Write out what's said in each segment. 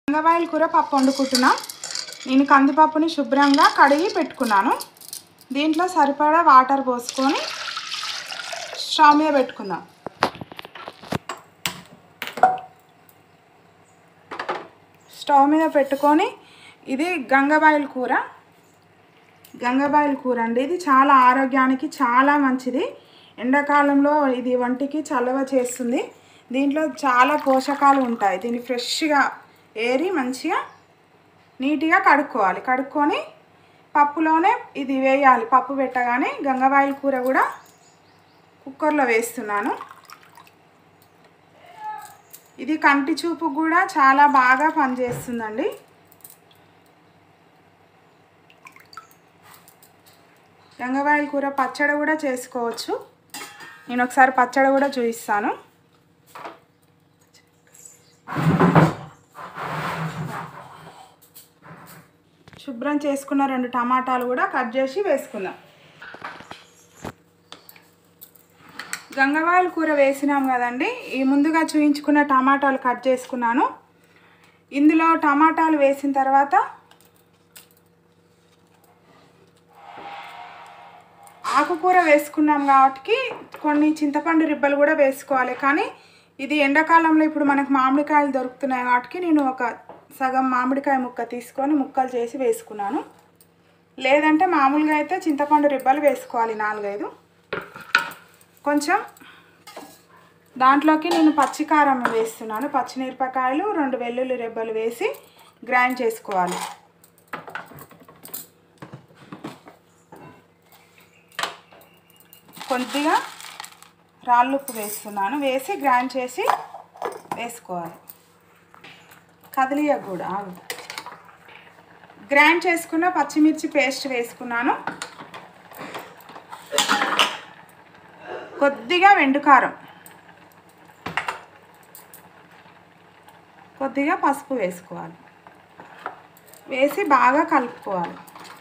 గంగవాయిల కూర పప్పు వండుకుంటున్నాం నేను కందిపప్పుని శుభ్రంగా కడిగి పెట్టుకున్నాను దీంట్లో సరిపడా వాటర్ పోసుకొని స్టవ్ మీద పెట్టుకుందాం స్టవ్ మీద పెట్టుకొని ఇది గంగబాయిల కూర గంగబాయిల కూర అండి ఇది చాలా ఆరోగ్యానికి చాలా మంచిది ఎండాకాలంలో ఇది వంటికి చలవ చేస్తుంది దీంట్లో చాలా పోషకాలు ఉంటాయి దీన్ని ఫ్రెష్గా ఏరి మంచిగా నీట్గా కడుక్కోవాలి కడుక్కొని పప్పులోనే ఇది వేయాలి పప్పు పెట్టగానే గంగబాయిల కూర కూడా కుక్కర్లో వేస్తున్నాను ఇది కంటి చూపు కూడా చాలా బాగా పనిచేస్తుందండి గంగవాయిల కూర పచ్చడి కూడా చేసుకోవచ్చు నేను ఒకసారి పచ్చడి కూడా చూపిస్తాను శుభ్రం చేసుకున్న రెండు టమాటాలు కూడా కట్ చేసి వేసుకుందాం గంగవాయిల కూర వేసినాం కదండి ఈ ముందుగా చూయించుకున్న టమాటాలు కట్ చేసుకున్నాను ఇందులో టమాటాలు వేసిన తర్వాత ఆకుకూర వేసుకున్నాం కాబట్టి కొన్ని చింతపండు రిబ్బలు కూడా వేసుకోవాలి కానీ ఇది ఎండాకాలంలో ఇప్పుడు మనకు మామిడికాయలు దొరుకుతున్నాయి కాబట్టి నేను ఒక సగం మామిడికాయ ముక్క తీసుకొని ముక్కలు చేసి వేసుకున్నాను లేదంటే మామూలుగా అయితే చింతపండు రిబ్బలు వేసుకోవాలి నాలుగైదు కొంచెం దాంట్లోకి నేను పచ్చికారం వేస్తున్నాను పచ్చిమిరపకాయలు రెండు వెల్లుల్లి రెబ్బలు వేసి గ్రైండ్ చేసుకోవాలి కొద్దిగా రాళ్ళుప్పు వేస్తున్నాను వేసి గ్రైండ్ చేసి వేసుకోవాలి కదిలియ కూడా ఆగు గ్రైండ్ చేసుకున్న పచ్చిమిర్చి పేస్ట్ వేసుకున్నాను కొద్దిగా వెండుకారం కొద్దిగా పసుపు వేసుకోవాలి వేసి బాగా కలుపుకోవాలి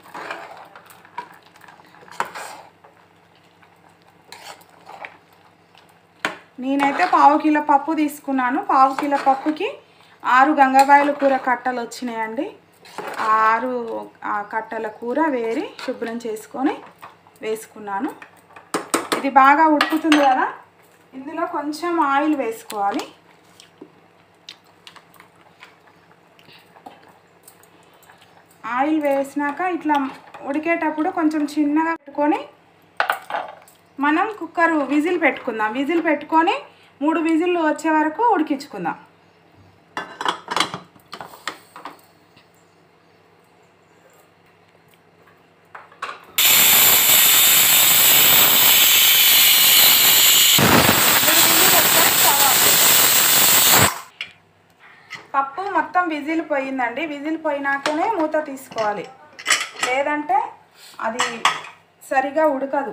నేనైతే పావు కిలో పప్పు తీసుకున్నాను పావు కిలో పప్పుకి ఆరు గంగబాయల కూర కట్టలు వచ్చినాయండి ఆ ఆరు ఆ కట్టల కూర వేరి శుభ్రం చేసుకొని వేసుకున్నాను ఇది బాగా ఉడుకుతుంది కదా ఇందులో కొంచెం ఆయిల్ వేసుకోవాలి ఆయిల్ వేసినాక ఇట్లా ఉడికేటప్పుడు కొంచెం చిన్నగా పెట్టుకొని మనం కుక్కర్ విజిల్ పెట్టుకుందాం విజిల్ పెట్టుకొని మూడు విజిల్లు వచ్చే వరకు ఉడికించుకుందాం పప్పు మొత్తం విజిల్ పోయిందండి విజిల్ పోయినాకనే మూత తీసుకోవాలి లేదంటే అది సరిగా ఉడకదు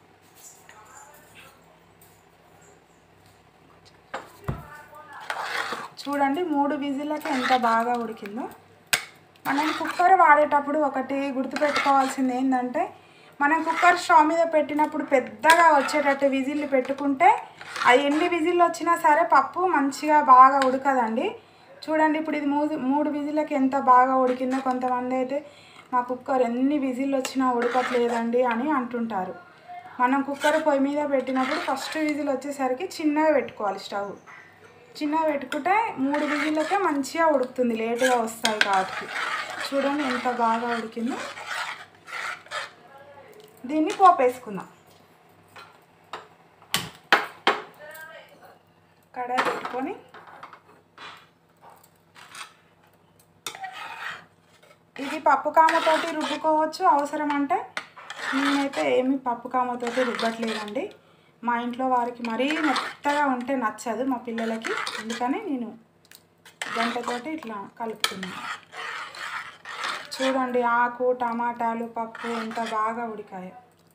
చూడండి మూడు విజిల్లకి ఎంత బాగా ఉడికిందో మనం కుక్కర్ వాడేటప్పుడు ఒకటి గుర్తుపెట్టుకోవాల్సింది ఏంటంటే మనం కుక్కర్ స్టవ్ మీద పెట్టినప్పుడు పెద్దగా వచ్చేటట్టు విజిల్లు పెట్టుకుంటే ఆ ఎన్ని విజిల్లు వచ్చినా సరే పప్పు మంచిగా బాగా ఉడకదండి చూడండి ఇప్పుడు ఇది మూడు మూడు విజిల్లకి ఎంత బాగా ఉడికిందో కొంతమంది అయితే మా కుక్కర్ ఎన్ని విజిల్లు వచ్చినా ఉడకట్లేదండి అని అంటుంటారు మనం కుక్కర్ పొయ్యి మీద పెట్టినప్పుడు ఫస్ట్ విజిల్ వచ్చేసరికి చిన్నగా పెట్టుకోవాలి స్టవ్ చిన్నగా పెట్టుకుంటే మూడు విజిల్లకే మంచిగా ఉడుకుతుంది లేటుగా వస్తాయి కాబట్టి చూడండి ఎంత బాగా ఉడికిందో దీన్ని పోపేసుకుందాం కడాయి పెట్టుకొని ఇది పప్పు కామతోటి రుబ్బుకోవచ్చు అవసరం అంటే నేనైతే ఏమి పప్పు కామతోటి రుబ్బట్లేదండి మా ఇంట్లో వారికి మరీ మెత్తగా ఉంటే నచ్చదు మా పిల్లలకి అందుకని నేను గంటతోటి ఇట్లా కలుపుతున్నాను చూడండి ఆకు టమాటాలు పప్పు ఎంత బాగా ఉడికాయో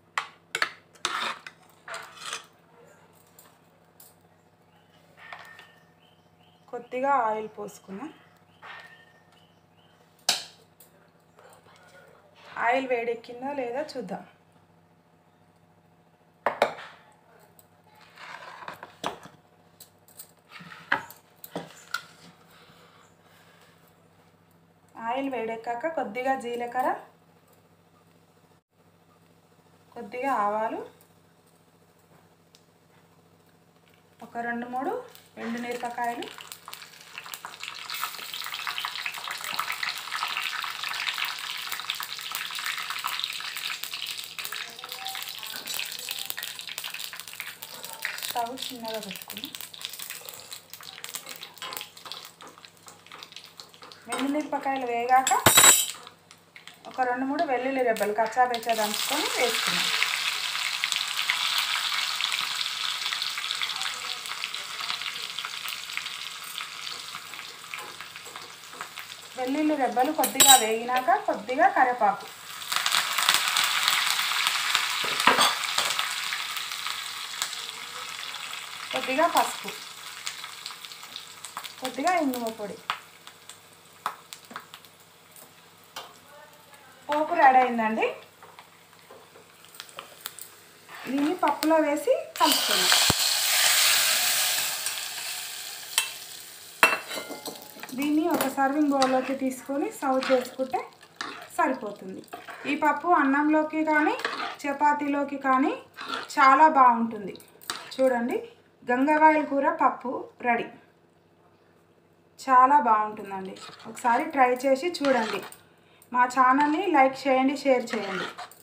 కొద్దిగా ఆయిల్ పోసుకుందాం ఆయిల్ వేడెక్కిందో లేదో చూద్దాం ఆయిల్ వేడెక్కాక కొద్దిగా జీలకర్ర కొద్దిగా ఆవాలు ఒక రెండు మూడు ఎండు మిరపకాయలు స్టవ్ చిన్నగా పెట్టుకుని మిరపకాయలు వేగాక ఒక రెండు మూడు వెల్లుల్లి రెబ్బలు కచ్చా బెచ్చా దంచుకొని వేసుకున్నాం వెల్లుల్లి రెబ్బలు కొద్దిగా వేగినాక కొద్దిగా కరివేపాకు కొద్దిగా పసుపు కొద్దిగా ఇంగువ పొడి పోపు రెడీ అయిందండి దీన్ని పప్పులో వేసి కలుపుకున్నాం దీన్ని ఒక సర్వింగ్ బౌల్లోకి తీసుకొని సర్వ్ చేసుకుంటే సరిపోతుంది ఈ పప్పు అన్నంలోకి కానీ చపాతీలోకి కానీ చాలా బాగుంటుంది చూడండి గంగవాయల కూర పప్పు రెడీ చాలా బాగుంటుందండి ఒకసారి ట్రై చేసి చూడండి మా ఛానల్ని లైక్ చేయండి షేర్ చేయండి